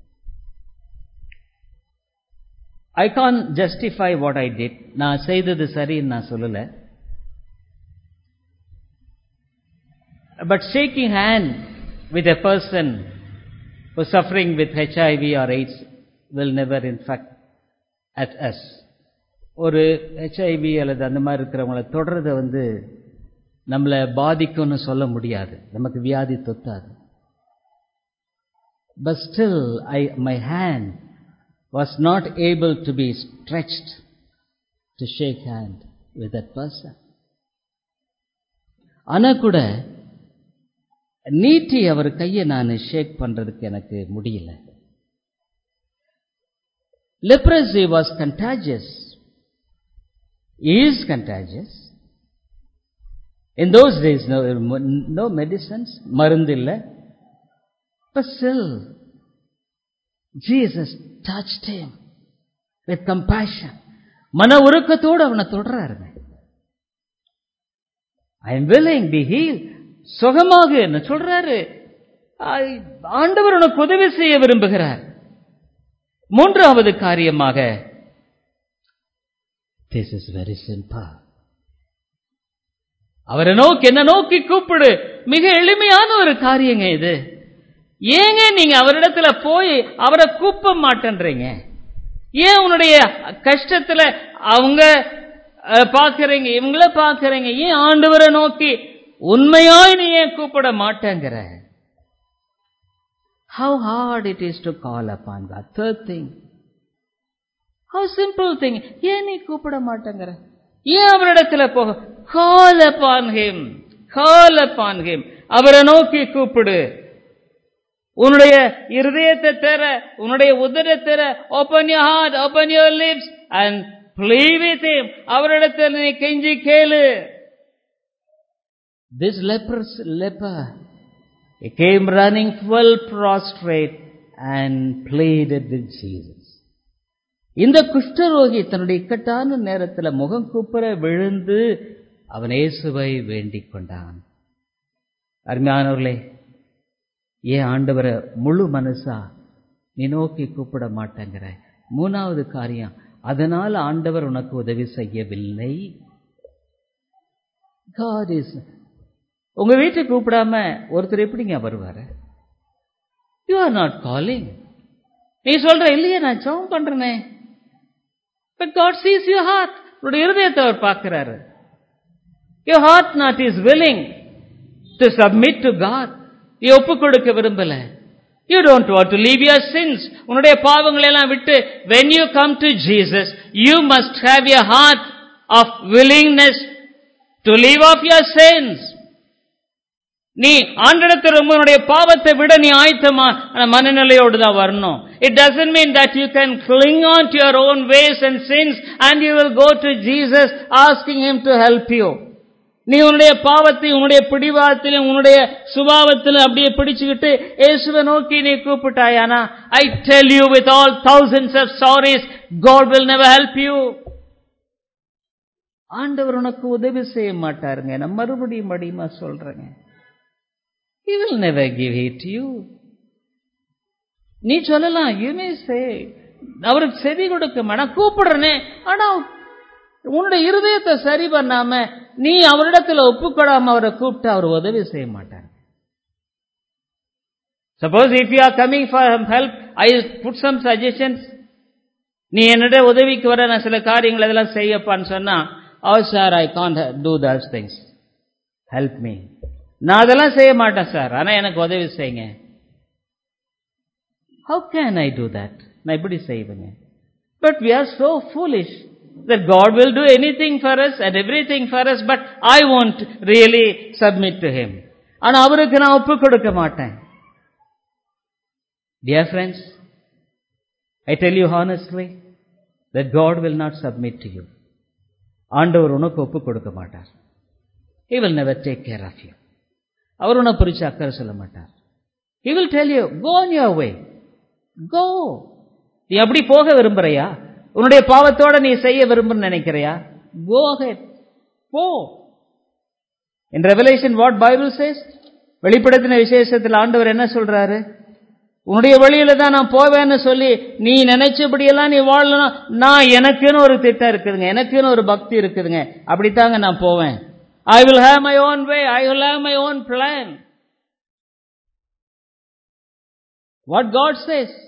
I can't justify what I did நான் செய்தது சரின்னு நான் சொல்லல but shaking hand with a person suffering with HIV or AIDS will never infect at us ஒரு ஹெச்ஐவி அல்லது அந்த மாதிரி இருக்கிறவங்கள தொடர்றதை வந்து நம்மளை பாதிக்கும்னு சொல்ல முடியாது நமக்கு வியாதி தொத்தாது but still I my hand was not able to be stretched to shake hand with that person. ஆனா கூட நீட்டி அவர் கையை நான் ஷேக் பண்றதுக்கு எனக்கு முடியல leprosy was contagious is contagious in those days no no medicines மருந்து இல்ல but still Jesus touched him with compassion. மன உருக்கத்தோடு அவனை தொடராருங்க I am willing be heal சுகமாக என்ன சொல்றாரு ஆண்டவர் உனக்கு உதவி செய்ய விரும்புகிறார் மூன்றாவது காரியமாக திஸ் இஸ் வெரி சிம்பிள் அவரை நோக்கி என்ன நோக்கி கூப்பிடு மிக எளிமையான ஒரு காரியங்க இது ஏங்க நீங்க அவரிடத்துல போய் அவரை கூப்ப மாட்டேன்றீங்க ஏன் உன்னுடைய கஷ்டத்துல அவங்க பாக்குறீங்க இவங்கள பாக்குறீங்க ஏன் ஆண்டவரை நோக்கி உண்மையாய் நீ ஏன் கூப்பிட மாட்டேங்கிற how hard it is to call upon third thing how simple thing ஏன் நீ கூப்பிட மாட்டேங்கிற ஏன் அவரிடத்துல போக call upon him call upon him அவரை நோக்கி கூப்பிடு உன்னுடைய இருதயத்தை தர உன்னுடைய உதரத்தை தர open your heart open your lips and plead with him அவரிடத்தில் நீ கெஞ்சி கேளு This leprous leper he came running full prostrate and pleaded with Jesus. இந்த குஷ்டரோகி தன்னுடைய இக்கட்டான நேரத்தில் முகம் கூப்புற விழுந்து அவன் இயேசுவை வேண்டிக் கொண்டான் அருமையானவர்களே ஏன் ஆண்டவரை முழு மனசா நீ நோக்கி கூப்பிட மாட்டேங்கிற மூணாவது காரியம் அதனால் ஆண்டவர் உனக்கு உதவி செய்யவில்லை God is உங்க வீட்டுக்கு கூப்பிடாம ஒருத்தர் எப்படிங்க வருவாரு யூ ஆர் நாட் காலிங் நீ சொல்ற இல்லையே நான் ஜெபம் பண்றேனே but God sees you heart உடைய இருதயத்தை அவர் பார்க்கிறாரு you heart not is willing to submit to God நீ ஒப்பு கொடுக்க விரும்பல you don't want to leave your sins உன்னுடைய பாவங்களை எல்லாம் விட்டு when you come to Jesus you must have your heart of willingness to leave off your sins நீ ஆண்டிடத்தில் உங்களுடைய பாவத்தை விட நீ ஆயத்தமா மனநிலையோடு தான் வரணும் it doesn't mean that you can cling on to your own ways and sins and you will go to Jesus asking him to help you நீ உன்னுடைய பாவத்தை உன்னுடைய பிடிவாதத்திலும் உன்னுடைய சுபாவத்திலும் அப்படியே பிடிச்சுக்கிட்டு இயேசுவை நோக்கி நீ கூப்பிட்டாயானா I tell you with all thousands of sorries God will never help you ஆண்டவர் உனக்கு உதவி செய்ய மாட்டாருங்க நான் மறுபடியும் மடியுமா சொல்றேங்க He will never give it to you. நீ சொல்லலாம் you may say அவருக்கு செவி கொடுக்க நான் கூப்பிடுறனே ஆனா உன்னுடைய இருதயத்தை சரி பண்ணாம நீ அவரிடத்துல ஒப்புக்கொடாம அவரை கூப்பிட்டு அவர் உதவி செய்ய மாட்டார் suppose if you are coming for help I put some suggestions நீ என்னிட உதவிக்கு வர நான் சில காரியங்கள் இதெல்லாம் செய்யப்பான்னு சொன்னா oh sir I can't do these things help me நான் அதெல்லாம் செய்ய மாட்டேன் சார் ஆனா எனக்கு உதவி செய்யுங்க how can I do that நான் எப்படி செய்வேங்க but we are so foolish that God will do anything for us and everything for us, but I won't really submit to Him. ஆனா அவருக்கு நான் ஒப்பு கொடுக்க மாட்டேன் Dear friends, I tell you honestly that God will not submit to you. ஆண்டவர் உனக்கு ஒப்பு கொடுக்க மாட்டார் He will never take care of you. அவர் உன்னை குறிச்சு அக்கறை சொல்ல மாட்டார் He will tell you, go on your way. Go. நீ அப்படி போக விரும்புறையா உன்னுடைய பாவத்தோட நீ செய்ய விரும்புன்னு நினைக்கிறையா Go ahead. போ In Revelation what Bible says? வெளிப்படுத்தின விசேஷத்தில் ஆண்டவர் என்ன சொல்றாரு உன்னுடைய வழியில தான் நான் போவேன்னு சொல்லி நீ நினைச்சபடியெல்லாம் நீ வாழலாம் நான் எனக்குன்னு ஒரு திட்டம் இருக்குதுங்க எனக்குன்னு ஒரு பக்தி இருக்குதுங்க அப்படித்தாங்க நான் போவேன் I will have my own way I will have my own plan what God says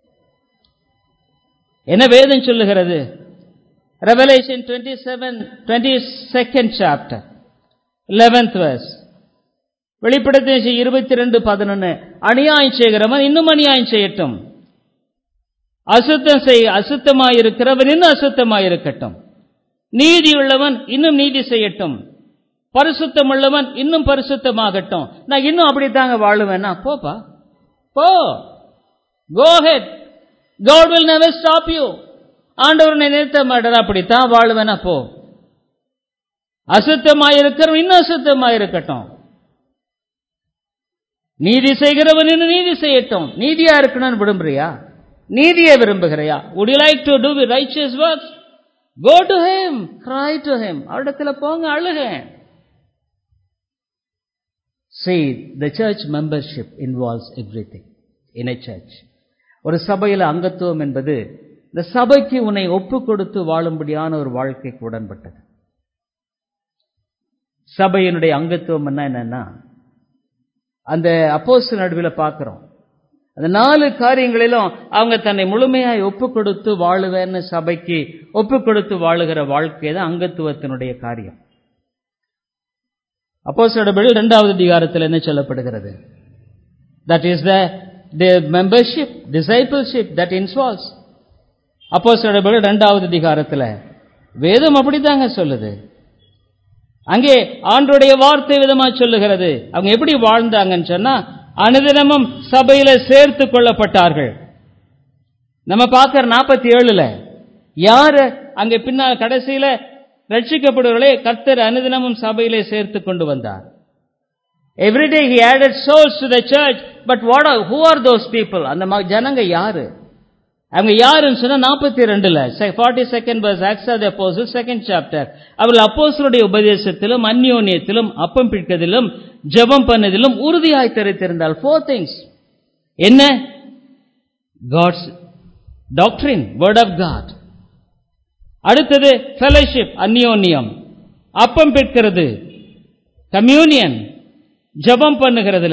என்ன வேதம் சொல்லுகிறது Revelation twenty seven twenty second chapter eleventh verse வெளிப்படத்தை இருபத்தி ரெண்டு பதினொன்னு அநியாயம் செய்கிறவன் இன்னும் அநியாயம் செய்யட்டும் அசுத்தம் செய் அசுத்தமாயிருக்கிறவன் இன்னும் அசுத்தமாயிருக்கட்டும் நீதி உள்ளவன் இன்னும் நீதி செய்யட்டும் பரிசுத்தம் உள்ளவன் இன்னும் பரிசுத்தமாகட்டும் நான் இன்னும் அப்படித்தாங்க வாழுவேன்னா போப்பா போ go ahead God will never stop you. ஆண்டவர் நிறுத்த மாட்டார் அப்படித்தான் வாழுவேனா போ அசுத்தமாயிருக்கிறவன் இன்னும் அசுத்தமாயிருக்கட்டும் நீதி செய்கிறவன் இன்னும் நீதி செய்யட்டும் நீதியா இருக்கணும்னு விரும்புறியா நீதியை விரும்புகிறையா would you like to do the righteous works go to him cry to him அவரிடத்துல போங்க அழுக see the church membership involves everything in a church ஒரு சபையில் அங்கத்துவம் என்பது இந்த சபைக்கு உன்னை ஒப்பு கொடுத்து வாழும்படியான ஒரு வாழ்க்கைக்கு உடன்பட்டது சபையினுடைய அங்கத்துவம் என்ன என்னன்னா அந்த அப்போஸ் நடுவில் பார்க்கிறோம் அந்த நாலு காரியங்களிலும் அவங்க தன்னை முழுமையாய் ஒப்பு கொடுத்து வாழுவேன்னு சபைக்கு ஒப்பு கொடுத்து வாழுகிற வாழ்க்கை தான் அங்கத்துவத்தினுடைய காரியம் அப்போஸ் நடுவில் இரண்டாவது அதிகாரத்தில் என்ன சொல்லப்படுகிறது that is the the membership, discipleship that involves. அப்போ இரண்டாவது அதிகாரத்தில் வேதம் அப்படித்தாங்க சொல்லுது அங்கே ஆண்டுடைய வார்த்தை விதமா சொல்லுகிறது அவங்க எப்படி வாழ்ந்தாங்கன்னு சொன்னா அனுதினமும் சபையில சேர்த்து கொள்ளப்பட்டார்கள் நம்ம பார்க்கிற நாற்பத்தி ஏழுல யாரு அங்க பின்னால் கடைசியில ரட்சிக்கப்படுவர்களே கர்த்தர் அனுதினமும் சபையிலே சேர்த்து கொண்டு வந்தார் everyday he added souls to the church but what are who are those people அந்த ம- ஜனங்க யாரு அவங்க யாருன்னு சொன்னா நாற்பத்தி ரெண்டுல forty second verse Acts of apostle second chapter அவர்கள் அப்போஸ்தலருடைய உபதேசத்திலும் அந்யோன்யத்திலும் அப்பம் பிடிக்கதிலும் ஜெபம் பண்ணதிலும் உறுதியாய் தெரித்திருந்தால் ஃபோர் திங்ஸ் என்ன God's doctrine word of God அடுத்தது ஃபெலோஷிப் அந்யோன்யம் அப்பம் பிற்கிறது கம்யூனியன் ஜெபம் பண்ணுகிறதுல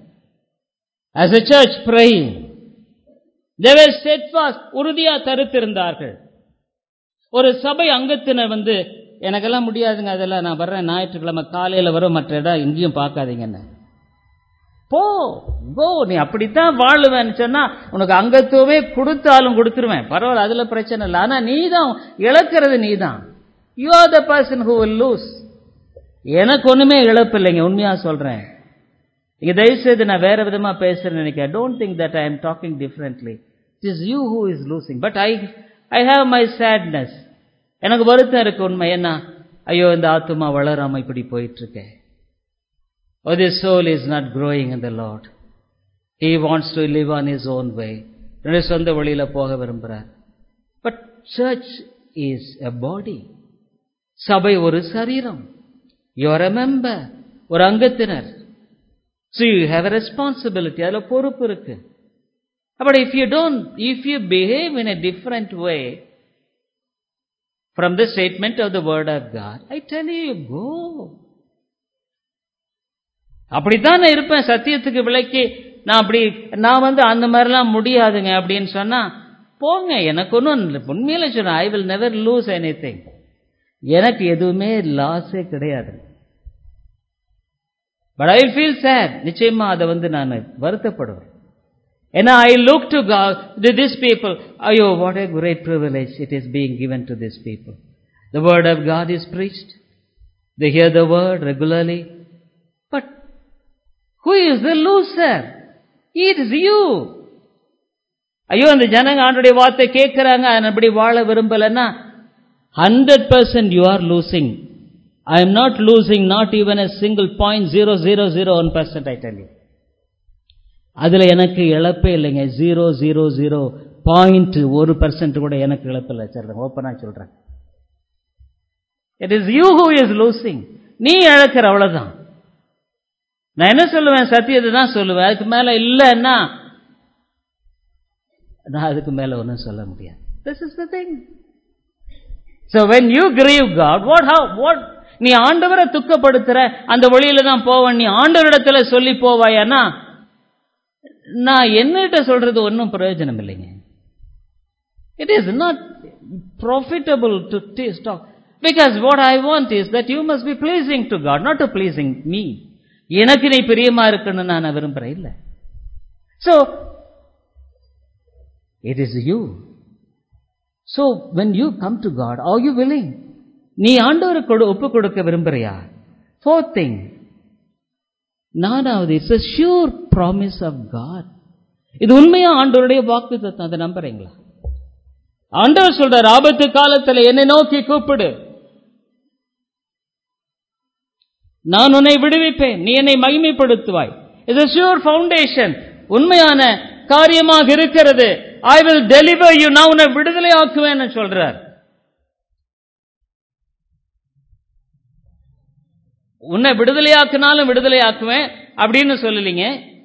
as a church praying they were steadfast உறுதியா தரித்திருந்தார்கள் ஒரு சபை அங்கத்தினர் வந்து எனக்கெல்லாம் முடியாதுங்க அதெல்லாம் நான் வர்றேன் ஞாயிற்றுக்கிழமை காலையில வரும் மற்ற இடம் எங்கேயும் பார்க்காதீங்கன்னு போ கோ நீ அப்படித்தான் வாழுவேன்னு சொன்னா உனக்கு அங்கத்துவமே கொடுத்தாலும் கொடுத்துருவேன் பரவாயில்ல அதுல பிரச்சனை இல்லை ஆனா நீ தான் இழக்கிறது நீ தான் you are the person who will lose எனக்கு ஒண்ணுமே இழப்பு இல்லைங்க உண்மையா சொல்றேன் இங்க தயவு செய்து நான் வேற விதமா பேசுறேன்னு நினைக்கிறேன் don't think that I am talking differently it is you who is losing but I I have my sadness எனக்கு வருத்தம் இருக்கு உண்மை என்ன ஐயோ இந்த ஆத்துமா வளராம இப்படி போயிட்டு இருக்கேன் or this soul is not growing in the Lord. He wants to live on his own way. தன்னுடைய சொந்த வழியில போக விரும்புகிறார் but church is a body சபை ஒரு சரீரம் யுவர் எ மெம்பர் ஒரு அங்கத்தினர் so you have a responsibility அதில் பொறுப்பு இருக்கு but if you don't if you behave in a different way from the statement of the word of God I tell you go அப்படித்தான் நான் இருப்பேன் சத்தியத்துக்கு விலைக்கு நான் அப்படி நான் வந்து அந்த மாதிரிலாம் முடியாதுங்க அப்படின்னு சொன்னா போங்க எனக்கு ஒன்றும் உண்மையில சொன்னேன் I will never lose any எனக்கு எதுவுமே லாஸே கிடையாது பட் ஐ ஃபீல் சேட் நிச்சயமா அதை வந்து நான் வருத்தப்படுவேன் ஏன்னா I look to this people ஐயோ what a great privilege it is being given to this people the word of God is preached they hear the word regularly but who is the loser it is you ஐயோ அந்த ஜனங்க ஆண்டுடைய வார்த்தை கேட்கிறாங்க அப்படி வாழ விரும்பலன்னா hundred percent you are losing I am not losing not even a single point zero zero zero one percent I tell you அதுல எனக்கு இழப்பே இல்லைங்க ஜீரோ ஜீரோ ஜீரோ பாயிண்ட் ஒரு பர்சன்ட் கூட எனக்கு இழப்பு இல்லை சார் ஓப்பனா சொல்றேன் it is you who is losing நீ இழக்கிற அவ்வளவுதான் நான் என்ன சொல்லுவேன் சத்தியத்தை தான் சொல்லுவேன் அதுக்கு மேல இல்லைன்னா நான் அதுக்கு மேல ஒன்றும் சொல்ல முடியாது this is the thing so when you grieve God what how what நீ ஆண்டவரை துக்கப்படுத்துற அந்த வழியில தான் போவன் நீ ஆண்டவரிடத்துல சொல்லி போவாயானா நான் என்னகிட்ட சொல்றது ஒன்றும் பிரயோஜனம் இல்லைங்க it is not profitable to talk because what I want is that you must be pleasing to God not to pleasing me எனக்கு நீ பிரியமா இருக்கணும்னு நான் விரும்புறேன் இல்ல so it is you so when you come to God R you willing நீ ஆண்டவருக்கு ஒப்பு கொடுக்க விரும்புறியா ஃபோர்த் திங் நானாவது it's a sure promise of God இது உண்மையா ஆண்டவருடைய வாக்கு தத்துவம் அதை நம்புறீங்களா ஆண்டவர் சொல்றார் ஆபத்து காலத்துல என்னை நோக்கி கூப்பிடு நான் உன்னை விடுவிப்பேன் நீ என்னை மகிமைப்படுத்துவாய் இது ஷியூர் ஃபவுண்டேஷன் உண்மையான காரியமாக இருக்கிறது ஐ வில் டெலிவர் யூ நான் உன்னை விடுதலை ஆக்குவேன் சொல்றார் உன்னை விடுதலையாக்குனாலும் விடுதலை ஆக்குவேன் அப்படின்னு சொல்லலீங்க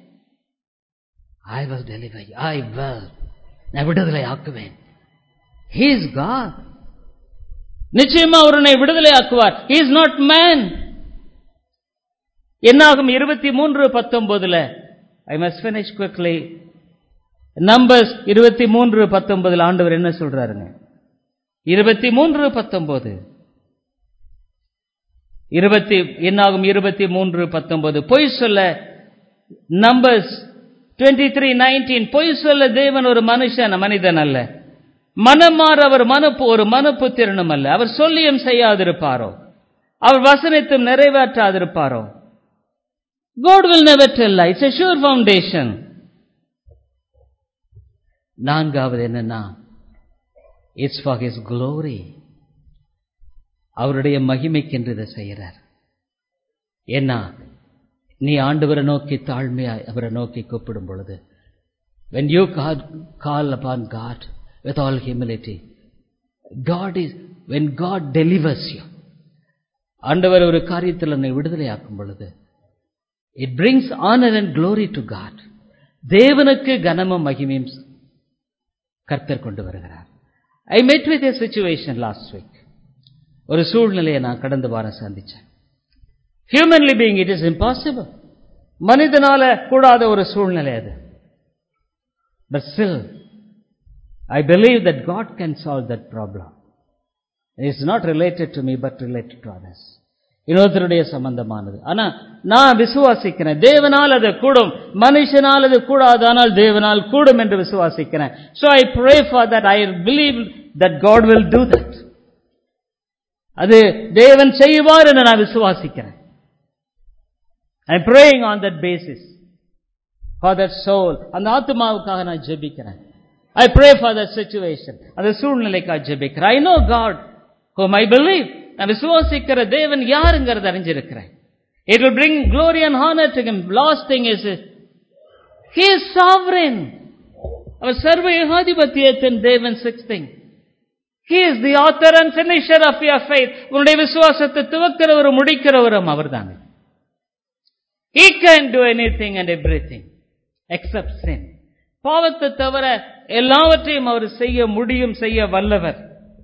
I will deliver I will நான் விடுதலை ஆக்குவேன் ஹீ இஸ் காட் நிச்சயமா உன்னை விடுதலை ஆக்குவார் ஹீ இஸ் நாட் மேன் என்னாகும் இருபத்தி மூன்று பத்தொன்பதுல I must finish quickly numbers இருபத்தி மூன்று பத்தொன்பதுல ஆண்டவர் என்ன சொல்றாருங்க இருபத்தி மூன்று பத்தொன்பது இருபத்தி என்னாகும் இருபத்தி மூன்று பத்தொன்பது பொய் சொல்ல நம்பர்ஸ் டுவெண்ட்டி த்ரீ நைன்டீன் பொய் சொல்ல தேவன் ஒரு மனுஷன் மனிதன் அல்ல மனமாற அவர் மனப்பு ஒரு மனப்பு திறனும் அல்ல அவர் சொல்லியும் செய்யாதிருப்பாரோ அவர் வசனித்தும் நிறைவேற்றாதிருப்பாரோ God will never tell lie. It's a sure foundation. நான்காவது என்னன்னா இட்ஸ் ஃபார் ஹிஸ் க்ளோரி அவருடைய மகிமைக்கென்று இதை செய்கிறார் ஏன்னா நீ ஆண்டவரை நோக்கி தாழ்மையா அவரை நோக்கி கூப்பிடும் பொழுது when you call, call upon God with all humility God is when God delivers you ஆண்டவர் ஒரு காரியத்தில் உன்னை விடுதலையாக்கும் பொழுது it brings honour and glory to God தேவனுக்கு கனமும் மகிமையும் கர்த்தர் கொண்டு வருகிறார் I met with a situation last week ஒரு சூழ்நிலையை நான் கடந்த வாரம் சந்திச்சேன் humanly being it is impossible மனிதனால கூடாத ஒரு சூழ்நிலை அது but still I believe that God can solve that problem it's not related to me but related to others இன்னொருத்தருடைய சம்பந்தமானது ஆனா நான் விசுவாசிக்கிறேன் தேவனால் அது கூடும் மனுஷனால் அது கூடாது ஆனால் தேவனால் கூடும் என்று விசுவாசிக்கிறேன் so i pray for that i believe that god will do that அது தேவன் செய்வார் என்று நான் விசுவாசிக்கிறேன் i am praying on that basis for that soul அந்த ஆத்மாவுக்காக நான் ஜெபிக்கிறேன் I pray for that situation அந்த சூழ்நிலைக்காக ஜெபிக்கிறேன் I know God whom I believe நான் விசுவாசிக்கிற தேவன் யாருங்கிறத அறிஞ்சிருக்கிறேன் It will bring glory and honor to him. Last thing is, he is sovereign. அவர் சர்வ ஏகாதிபத்தியத்தின் தேவன் six thing He is the author and finisher of your faith. உன்னுடைய விசுவாசத்தை துவக்கிறவரும் முடிக்கிறவரும் அவர்தானே He can do anything and everything except sin. பாவத்தை தவிர எல்லாவற்றையும் அவர் செய்ய முடியும் செய்ய வல்லவர்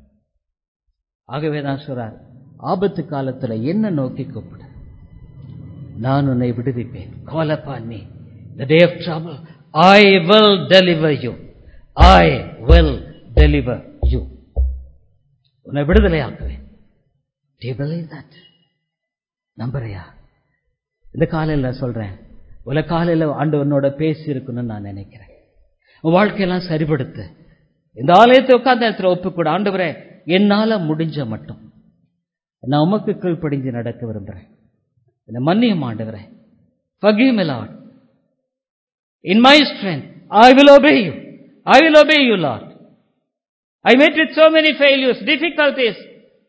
ஆகவே தான் சொல்றார் ஆபத்து காலத்துல என்ன நோக்கி கூப்பிடு நான் உன்னை விடுவிப்பேன் கால் upon me the day of trouble I will deliver you I will deliver you உன்னை விடுதலையாக்குவேன் Do you believe that? நம்புறியா இந்த காலையில சொல்றேன் உல காலையில ஆண்டவனோட பேசி இருக்கணும்னு நான் நினைக்கிறேன் உன் வாழ்க்கையெல்லாம் சரிபடுத்து இந்த ஆலயத்தை உட்கார்ந்த இடத்துல ஒப்புக்கூட ஆண்டவரே என்னால முடிஞ்ச மட்டும் நான் உமக்கு கீழ்ப்படிஞ்சு நடக்க விரும்புறேன் என்ன மன்னியும் ஆண்டவரே forgive me lord in my strength i will obey you i will obey you lord i met with so many failures difficulties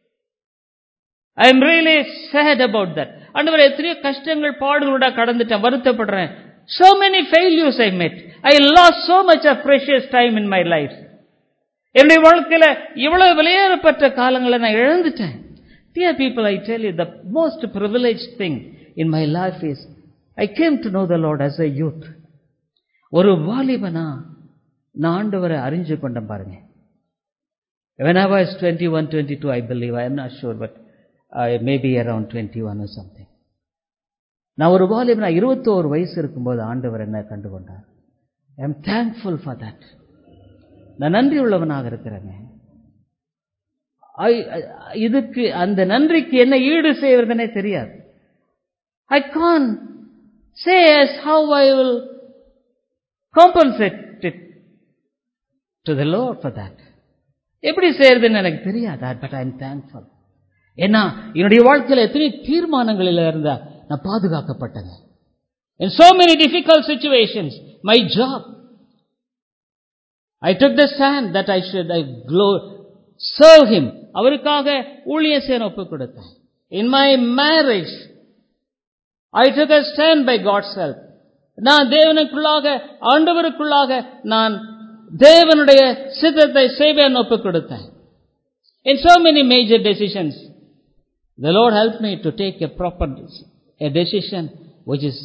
i am really sad about that ஆண்டவரே எத்தனையோ கஷ்டங்கள் பாடுகளோட கடந்துட்டேன் வருத்தப்படுறேன் so many failures i met i lost so much of precious time in my life என்னுடைய வாழ்க்கையில இவ்வளவு விலையேறப்பட்ட காலங்களை நான் இழந்துட்டேன் Dear people, I tell you, the most privileged thing in my life is I came to know the Lord as a youth. ஒரு வாலிபனா நான் ஆண்டவரை அறிஞ்சு கொண்டேன் பாருங்க When I was 21, 22, I believe, I am not sure, but uh, maybe around 21 or something. நான் ஒரு வாலிபனா இருபத்தோரு வயசு இருக்கும்போது ஆண்டவர் என்ன கண்டு கொண்டார் I am thankful for that நான் நன்றி உள்ளவனாக இருக்கிறேங்க இதுக்கு அந்த நன்றிக்கு என்ன ஈடு செய்வதுனே தெரியாது ஐ கான் சே as how I will compensate it to the Lord for that. எப்படி செய்யறதுன்னு எனக்கு தெரியாது பட் ஐ எம் தேங்க்ஃபுல் ஏன்னா என்னுடைய வாழ்க்கையில எத்தனை தீர்மானங்களில் இருந்தா நான் பாதுகாக்கப்பட்டேங்க in so many difficult situations my job I took the stand that I should I glow serve him அவருக்காக ஊழிய சேர ஒப்பு கொடுத்தேன் in my marriage I took a stand by God's help நான் தேவனுக்குள்ளாக ஆண்டவருக்குள்ளாக நான் தேவனுடைய சித்தத்தை செய்வேன் ஒப்பு கொடுத்தேன் in so many major decisions the Lord help me to take a proper a decision which is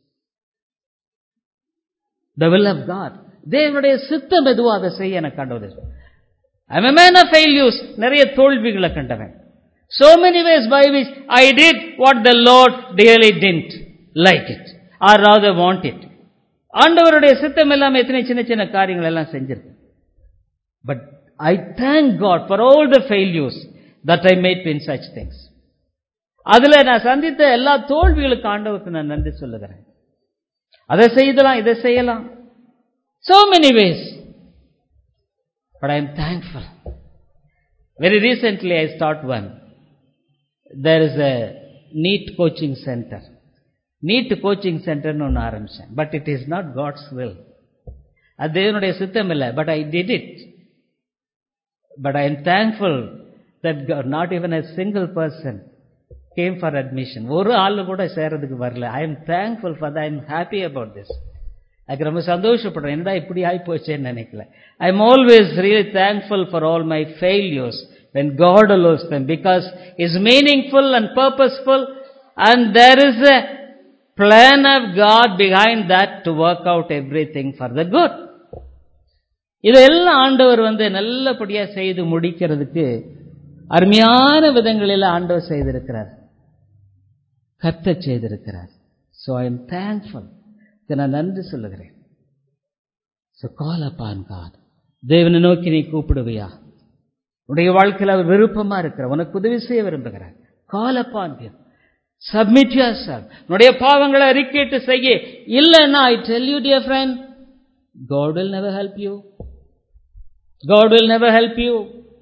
the will of God தேவனுடைய சித்தம் எதுவோ அதை செய்ய எனக்கு கண்டது I'm a man of failures. நிறைய தோல்விகளை கண்டவன் so many ways by which I did what the Lord really didn't like it or rather want it. ஆண்டவருடைய சித்தம் எல்லாம் எத்தனை சின்ன சின்ன காரியங்கள் எல்லாம் செஞ்சிருக்கு but I thank God for all the failures that I made in such things அதுல நான் சந்தித்த எல்லா தோல்விகளுக்கு ஆண்டவருக்கு நான் நன்றி சொல்லுகிறேன் அதை செய்யலாம் இதை செய்யலாம் so many ways But I am thankful. Very recently I start one. There is a NEET coaching center. NEET coaching சென்டர்னு ஒன்று ஆரம்பிச்சேன் but it is not God's will அது தேவனுடைய சித்தம் இல்லை but I did it but I am thankful that not even a single person came for admission ஒரு ஆள் கூட சேரதுக்கு வரல I am thankful for I am happy about this அதுக்கு ரொம்ப சந்தோஷப்படுறேன் என்னடா இப்படி ஆகி போச்சேன்னு நினைக்கல I am always really thankful for all my failures when God allows them because is meaningful and purposeful and there is a plan of God behind that to work out everything for the good. இதெல்லாம் ஆண்டவர் வந்து நல்லபடியா செய்து முடிக்கிறதுக்கு அருமையான விதங்களில் ஆண்டவர் செய்திருக்கிறார் கத்த செய்திருக்கிறார் ஸோ ஐ எம் தேங்க்ஃபுல் நான் நன்றி சொல்லுகிறேன் ஸோ கால் அப்பான் காட் தேவனை நோக்கி நீ கூப்பிடுவியா உடைய வாழ்க்கையில் அவர் விருப்பமா இருக்கிற உனக்கு உதவி செய்ய விரும்புகிறார் call upon submit yourself உன்னுடைய பாவங்களை அறிக்கையிட்டு செய்ய இல்லைன்னா I tell you dear friend God will never help you God will never help you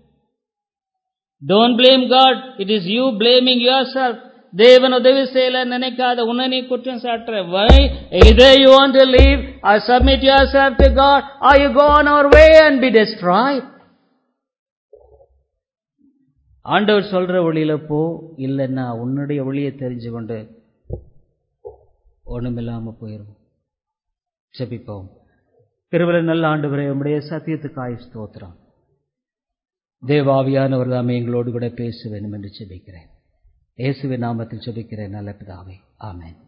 don't blame God it is you blaming yourself தேவன் உதவி செய்யல நினைக்காத உன்னை நீ குற்றம் சாட்டுற வை இதே you want to leave or submit yourself to God R you go on our way and be destroy ஆண்டவர் சொல்ற ஒளியில போ இல்லைன்னா உன்னுடைய ஒளியை தெரிஞ்சு கொண்டு ஒண்ணுமில்லாம போயிடும் செபிப்போம் திருவிழா நல்ல ஆண்டு வரை உடைய சத்தியத்துக்காய் ஸ்தோத்திரம் தேவாவியானவர் தாமே எங்களோடு கூட பேச வேண்டும் என்று செபிக்கிறேன் இயேசுவின் நாமத்தில் செபிக்கிறேன் நல்ல பிதாவே ஆமேன்